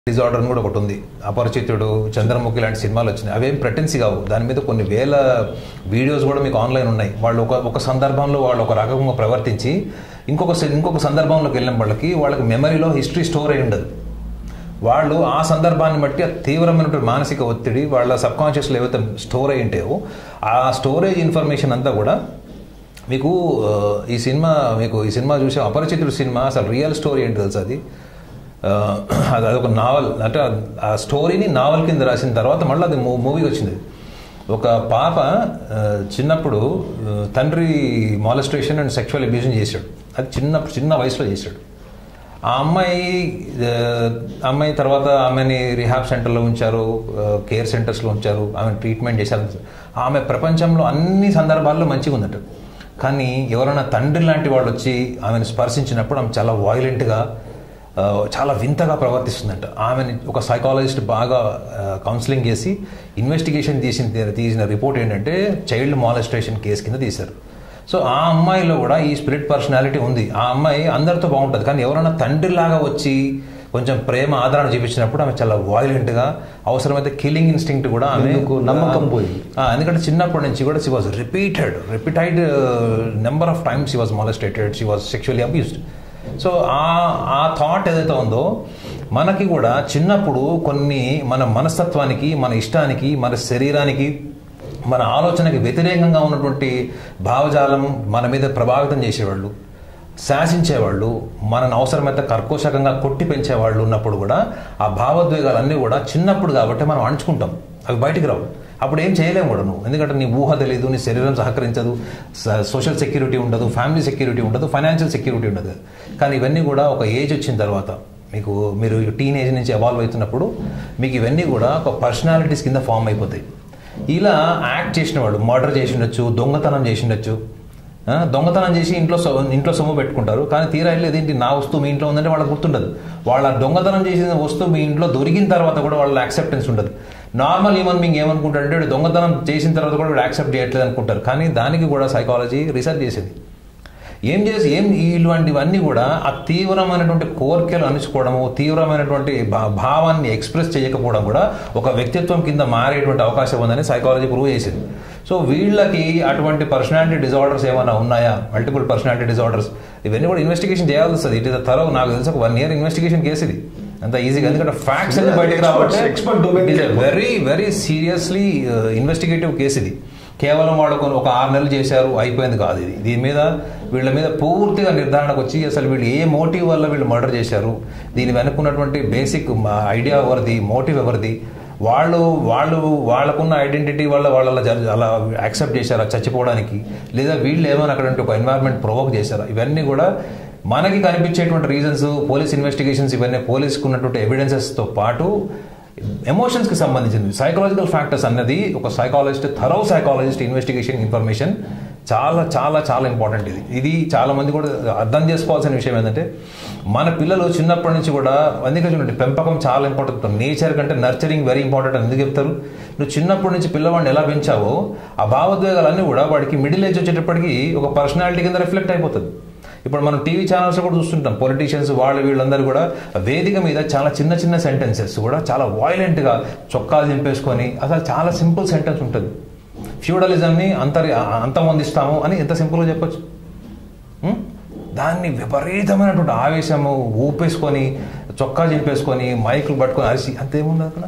Disorder అని కూడా ఒకటి ఉంది అపరిచితుడు చంద్రముఖి లాంటి సినిమాలు వచ్చినాయి అవేం ప్రెటెన్సీ కావు దాని మీద కొన్ని వేల వీడియోస్ కూడా మీకు ఆన్లైన్ ఉన్నాయి వాళ్ళు ఒక ఒక సందర్భంలో వాళ్ళు ఒక రకంగా ప్రవర్తించి ఇంకొక స- ఇంకొక సందర్భంలోకి వెళ్ళిన వాళ్ళకి వాళ్ళకి మెమరీలో హిస్టరీ స్టోర్ అయి ఉండదు వాళ్ళు ఆ సందర్భాన్ని బట్టి ఆ తీవ్రమైనటువంటి మానసిక ఒత్తిడి వాళ్ళ సబ్ కాన్షియస్లో ఏవైతే స్టోర్ అయి ఉంటాయో ఆ స్టోరేజ్ ఇన్ఫర్మేషన్ అంతా కూడా మీకు ఆ, ఈ సినిమా మీకు ఈ సినిమా చూసే అపరిచితుడు సినిమా అసలు రియల్ స్టోరీ ఏంటి తెలుసు అది ఆ, అది అదొక నావల్ అంటే ఆ- ఆ స్టోరీని నావల్ కింద రాసిన తర్వాత మళ్ళీ అది మూ మూవీ వచ్చింది ఒక పాప ఆ, చిన్నప్పుడు ఆ, తండ్రి మాలస్ట్రేషన్ అండ్ సెక్షువల్ అబ్యూజన్ చేశాడు అది చిన్న చిన్న వయసులో చేశాడు ఆ అమ్మాయి ఆ, అమ్మాయి తర్వాత ఆమెని రిహాబ్ సెంటర్లో ఉంచారు ఆ, కేర్ సెంటర్స్లో ఉంచారు ఆమె ట్రీట్మెంట్ చేశారు ఆమె ప్రపంచంలో అన్ని సందర్భాల్లో మంచిగా ఉందట కానీ ఎవరైనా తండ్రి లాంటి వాళ్ళు వచ్చి ఆమెను స్పర్శించినప్పుడు ఆమె చాలా వాయిలెంట్గా ఆ, చాలా వింతగా ప్రవర్తిస్తుందంట ఆమెని ఒక సైకాలజిస్ట్ బాగా కౌన్సిలింగ్ చేసి ఇన్వెస్టిగేషన్ తీసిన తీసిన రిపోర్ట్ ఏంటంటే చైల్డ్ మాలెస్ట్రేషన్ కేసు కింద తీశారు సో ఆ అమ్మాయిలో కూడా ఈ స్పిరిట్ పర్సనాలిటీ ఉంది ఆ అమ్మాయి అందరితో బాగుంటుంది కానీ ఎవరైనా తండ్రిలాగా వచ్చి కొంచెం ప్రేమ ఆదరణ చూపించినప్పుడు ఆమె చాలా వాయిలెంట్గా అవసరమైతే కిల్లింగ్ ఇన్స్టింక్ట్ కూడా ఆమె ఎందుకు? నమ్మకం పోయింది. ఆ, ఎందుకంటే చిన్నప్పటి నుంచి కూడా she was repeated repeated number of times she was molested she was sexually abused so ah ah thought ఏదైతే ఉందో మనకి కూడా చిన్నప్పుడు కొన్ని మన మనస్తత్వానికి మన ఇష్టానికి మన శరీరానికి మన ఆలోచనకి వ్యతిరేకంగా ఉన్నటువంటి భావజాలం మన మీద ప్రభావితం చేసేవాళ్ళు శాసించేవాళ్ళు మనను అవసరమైతే కర్కోశకంగా కొట్టి పెంచేవాళ్ళు ఉన్నప్పుడు కూడా ఆ భావోద్వేగాలన్నీ కూడా చిన్నప్పుడు కాబట్టి మనం అణుచుకుంటాం అవి బయటికి రావు అప్పుడు ఏం చేయలేము కూడా నువ్వు ఎందుకంటే నీ ఊహ తెలియదు నీ శరీరం సహకరించదు స- సోషల్ సెక్యూరిటీ ఉండదు ఫ్యామిలీ సెక్యూరిటీ ఉండదు ఫైనాన్షియల్ సెక్యూరిటీ ఉండదు కానీ ఇవన్నీ కూడా ఒక ఏజ్ వచ్చిన తర్వాత మీకు మీరు టీనేజ్ నుంచి ఎవాల్వ్ అవుతున్నప్పుడు మీకు ఇవన్నీ కూడా ఒక పర్సనాలిటీస్ కింద ఫామ్ అయిపోతాయి ఇలా యాక్ట్ చేసిన వాడు మర్డర్ చేసి ఉండొచ్చు దొంగతనం చేసి ఉండొచ్చు ఆ, దొంగతనం చేసి ఇంట్లో సొ- ఇంట్లో సొమ్ము పెట్టుకుంటారు కానీ తీరా వెళ్ళేది ఏంటి నా వస్తువు మీ ఇంట్లో ఉందంటే వాళ్ళకి గుర్తుండదు వాళ్ళ దొంగతనం చేసిన వస్తువు మీ ఇంట్లో దొరికిన తర్వాత కూడా వాళ్ళ యాక్సెప్టెన్స్ ఉండదు నార్మల్ హ్యూమన్ బీయింగ్ ఏమనుకుంటాడంటే వీడు దొంగతనం చేసిన తర్వాత కూడా వీడు యాక్సెప్ట్ చేయట్లేదు అనుకుంటారు కానీ దానికి కూడా సైకాలజీ రీసెర్చ్ చేసింది ఏం చేసి ఏం ఇలాంటివన్నీ కూడా ఆ తీవ్రమైనటువంటి కోరికలు అణుచుకోవడము తీవ్రమైనటువంటి భా- భావాన్ని ఎక్స్ప్రెస్ చేయకపోవడం కూడా ఒక వ్యక్తిత్వం కింద మారేటువంటి అవకాశం ఉందని సైకాలజీ ప్రూవ్ చేసింది సో వీళ్ళకి అటువంటి పర్సనాలిటీ డిజార్డర్స్ ఏమైనా ఉన్నాయా మల్టిపుల్ పర్సనాలిటీ డిజార్డర్స్ ఇవన్నీ కూడా ఇన్వెస్టిగేషన్ చేయాల్సి వస్తుంది ఇట్ ఇస్ తరవ నాకు తెలిసి ఒక వన్ ఇయర్ ఇన్వెస్టిగేషన్ కేసు ఇది అంత ఈజీగా ఎందుకంటే ఫ్యాక్ట్స్ అన్ని బయటకు Experts, expert domain రావాలి very very seriously investigative case ఇది కేవలం వాళ్ళు కొన్ని ఒక ఆరు నెలలు చేశారు అయిపోయింది కాదు ఇది దీని మీద వీళ్ళ మీద పూర్తిగా నిర్ధారణకు వచ్చి అసలు వీళ్ళు ఏ మోటివ్ వల్ల వీళ్ళు మర్డర్ చేశారు దీని వెనుకున్నటువంటి బేసిక్ ఐడియా ఎవరిది మోటివ్ ఎవరిది వాళ్ళు వాళ్ళు వాళ్ళకున్న ఐడెంటిటీ వల్ల వాళ్ళు అలా జరి- అలా యాక్సెప్ట్ చేశారా చచ్చిపోవడానికి లేదా వీళ్ళు ఏమైనా అక్కడ ఒక ఎన్వైర్న్మెంట్ ప్రొవోక్ చేశారా ఇవన్నీ కూడా మనకి కనిపించేటువంటి రీజన్స్ పోలీస్ ఇన్వెస్టిగేషన్స్ ఇవన్నీ పోలీస్కి ఉన్నటువంటి ఎవిడెన్సెస్తో పాటు ఎమోషన్స్కి సంబంధించింది సైకలాజికల్ ఫ్యాక్టర్స్ అన్నది ఒక psychologist thorough psychologist investigation information చాలా చాలా చాలా ఇంపార్టెంట్ ఇది ఇది చాలా మంది కూడా అర్థం చేసుకోవాల్సిన విషయం ఏంటంటే మన పిల్లలు చిన్నప్పటి నుంచి కూడా అందుకే చూడండి పెంపకం చాలా ఇంపార్టెంట్ నేచర్ కంటే నర్చరింగ్ వెరీ ఇంపార్టెంట్ అని ఎందుకు చెప్తారు నువ్వు చిన్నప్పటి నుంచి పిల్లవాడిని ఎలా పెంచావో ఆ భావోద్వేగాలన్నీ కూడా వాడికి మిడిల్ ఏజ్ వచ్చేటప్పటికి ఒక పర్సనాలిటీ కింద రిఫ్లెక్ట్ అయిపోతుంది ఇప్పుడు మనం టీవీ ఛానల్స్ కూడా చూస్తుంటాం పొలిటీషియన్స్ వాళ్ళు వీళ్ళందరూ కూడా వేదిక మీద చాలా చిన్న చిన్న సెంటెన్సెస్ కూడా చాలా వాయిలెంట్గా చొక్కాలు చింపేసుకొని అసలు చాలా సింపుల్ సెంటెన్స్ ఉంటుంది ఫ్యూడలిజంని అంతరి అంతమొందిస్తాము అని ఎంత సింపుల్గా చెప్పొచ్చు ఉం? దాన్ని విపరీతమైనటువంటి ఆవేశము ఊపేసుకొని చొక్కా చింపేసుకొని మైకులు పట్టుకొని అరిసి అంతేముంది అక్కడ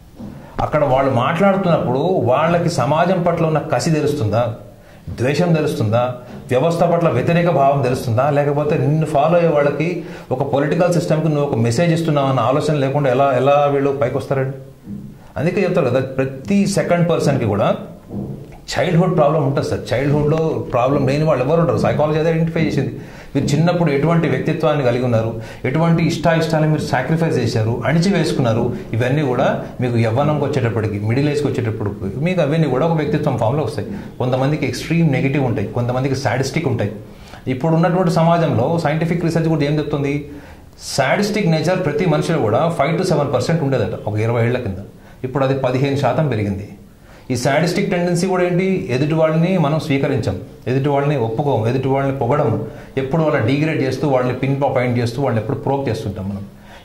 అక్కడ వాళ్ళు మాట్లాడుతున్నప్పుడు వాళ్ళకి సమాజం పట్ల ఉన్న కసి తెలుస్తుందా ద్వేషం తెలుస్తుందా వ్యవస్థ పట్ల వ్యతిరేక భావం తెలుస్తుందా లేకపోతే నిన్ను ఫాలో అయ్యే వాళ్ళకి ఒక పొలిటికల్ సిస్టమ్కి నువ్వు ఒక మెసేజ్ ఇస్తున్నావు అన్న ఆలోచన లేకుండా ఎలా ఎలా వీళ్ళు పైకి వస్తారండి అందుకే చెప్తారు కదా ప్రతి సెకండ్ పర్సన్కి కూడా చైల్డ్హుడ్ ప్రాబ్లం ఉంటుంది సార్ చైల్డ్హుడ్లో ప్రాబ్లం లేని వాళ్ళు ఎవరు ఉంటారు సైకాలజీ అదే ఐడెంటిఫై చేసింది మీరు చిన్నప్పుడు ఎటువంటి వ్యక్తిత్వాన్ని కలిగి ఉన్నారు ఎటువంటి ఇష్టాయిష్టాలు మీరు సాక్రిఫైస్ చేశారు అణిచి వేసుకున్నారు ఇవన్నీ కూడా మీకు యవ్వనంకి వచ్చేటప్పటికి మిడిల్ ఏజ్కి వచ్చేటప్పుడు మీకు అవన్నీ కూడా ఒక వ్యక్తిత్వం ఫామ్లో వస్తాయి కొంతమందికి ఎక్స్ట్రీమ్ నెగిటివ్ ఉంటాయి కొంతమందికి సాడిస్టిక్ ఉంటాయి ఇప్పుడు ఉన్నటువంటి సమాజంలో సైంటిఫిక్ రీసెర్చ్ కూడా ఏం చెప్తుంది సాడిస్టిక్ నేచర్ ప్రతి మనిషిలో కూడా ఫైవ్ టు సెవెన్ పర్సెంట్ ఉండేదట ఒక ఇరవై ఏళ్ల కింద ఇప్పుడు అది పదిహేను శాతం పెరిగింది ఈ సాడిస్టిక్ టెండెన్సీ కూడా ఏంటి ఎదుటి వాళ్ళని మనం స్వీకరించాం ఎదుటి వాళ్ళని ఒప్పుకోం ఎదుటి వాళ్ళని పొగడం ఎప్పుడు వాళ్ళని డిగ్రేడ్ చేస్తూ వాళ్ళని పిన్ పాయింట్ చేస్తూ వాళ్ళని ఎప్పుడు ప్రోక్ చేస్తుంటాం మనం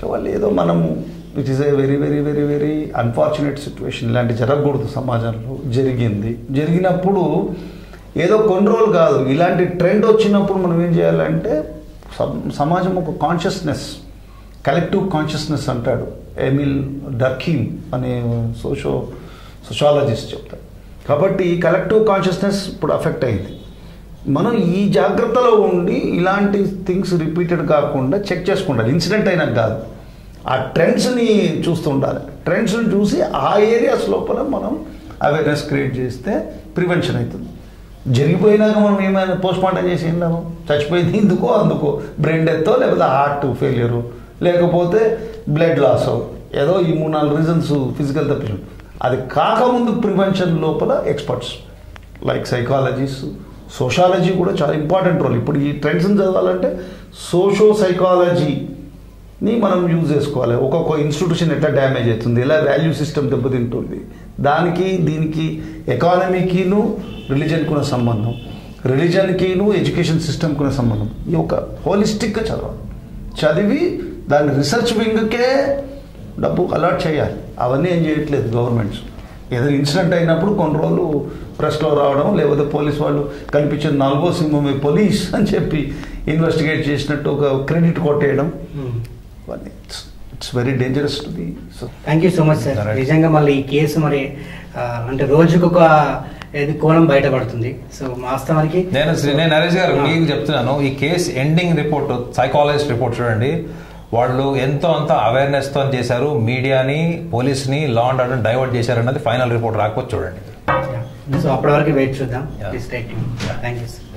వాళ్ళు ఏదో మనము it is a very very very very unfortunate situation ఇలాంటి జరగకూడదు సమాజంలో జరిగింది జరిగినప్పుడు ఏదో కొన్ని రోజులు కాదు ఇలాంటి ట్రెండ్ వచ్చినప్పుడు మనం ఏం చేయాలంటే సమ- సమాజం ఒక కాన్షియస్నెస్ కలెక్టివ్ కాన్షియస్నెస్ అంటాడు ఎమిల్ డర్కీమ్ అనే సోషో సోషాలజిస్ట్ చెప్తాడు కాబట్టి కలెక్టివ్ కాన్షియస్నెస్ ఇప్పుడు అఫెక్ట్ అయింది మనం ఈ జాగ్రత్తలో ఉండి ఇలాంటి థింగ్స్ రిపీటెడ్ కాకుండా చెక్ చేసుకుంటారు ఇన్సిడెంట్ అయినా కాదు ఆ ట్రెండ్స్ని చూస్తుండాలి ట్రెండ్స్ని చూసి ఆ ఏరియాస్ లోపల మనం అవేర్నెస్ క్రియేట్ చేస్తే ప్రివెన్షన్ అవుతుంది జరిగిపోయినాక మనం ఏమైనా పోస్ట్ మార్టం చేసి ఏం లాభం చచ్చిపోయింది ఎందుకో అందుకో బ్రెయిన్ డెత్తో లేకపోతే హార్ట్ ఫెయిలియరు లేకపోతే బ్లడ్ లాస్ ఏదో ఈ మూడు నాలుగు రీజన్స్ ఫిజికల్ తప్పించు అది కాకముందు ప్రివెన్షన్ లోపల ఎక్స్పర్ట్స్ లైక్ సైకాలజీస్ సోషాలజీ కూడా చాలా ఇంపార్టెంట్ రోల్ ఇప్పుడు ఈ ట్రెండ్స్ని చదవాలంటే సోషో సైకాలజీని మనం యూజ్ చేసుకోవాలి ఒక్కొక్క ఇన్స్టిట్యూషన్ ఎట్లా డ్యామేజ్ అవుతుంది ఎలా వాల్యూ సిస్టమ్ దెబ్బతింటుంది దానికి దీనికి ఎకానమీకిను రిలీజన్కున్న సంబంధం రిలీజన్కిను ఎడ్యుకేషన్ సిస్టమ్కున్న సంబంధం ఈ ఒక హోలిస్టిక్గా చదవాలి చదివి దాని రీసెర్చ్ వింగ్కే డబ్బు అలాట్ చేయాలి అవన్నీ ఏం చేయట్లేదు గవర్నమెంట్స్ ఏదైనా ఇన్సిడెంట్ అయినప్పుడు కొన్ని రోజులు ప్రెస్లో రావడం లేకపోతే పోలీస్ వాళ్ళు కనిపించిన నాలుగో సింహమే పోలీస్ అని చెప్పి ఇన్వెస్టిగేట్ చేసినట్టు ఒక క్రెడిట్ కొట్టేయడం ఇవన్నీ it's very dangerous to the thank you so much sir Alright. నిజంగా మళ్ళీ ఈ కేసు మరి ఆ, అంటే రోజుకు ఒక ఏది కోణం బయటపడుతుంది సో వాస్తవానికి నేను శ్రీ- నేను నరేష్ గారు మీకు చెప్తున్నాను ఈ case ending report psychologist report చూడండి వాళ్ళు ఎంతో అంత అవేర్నెస్ తో చేశారు మీడియాని పోలీస్ని లా అండ్ ఆర్డర్ డైవర్ట్ చేశారన్నది ఫైనల్ రిపోర్ట్ రాకపోతే చూడండి సో అప్పటి వరకు వెయిట్ చూద్దాం Yeah. Thank you sir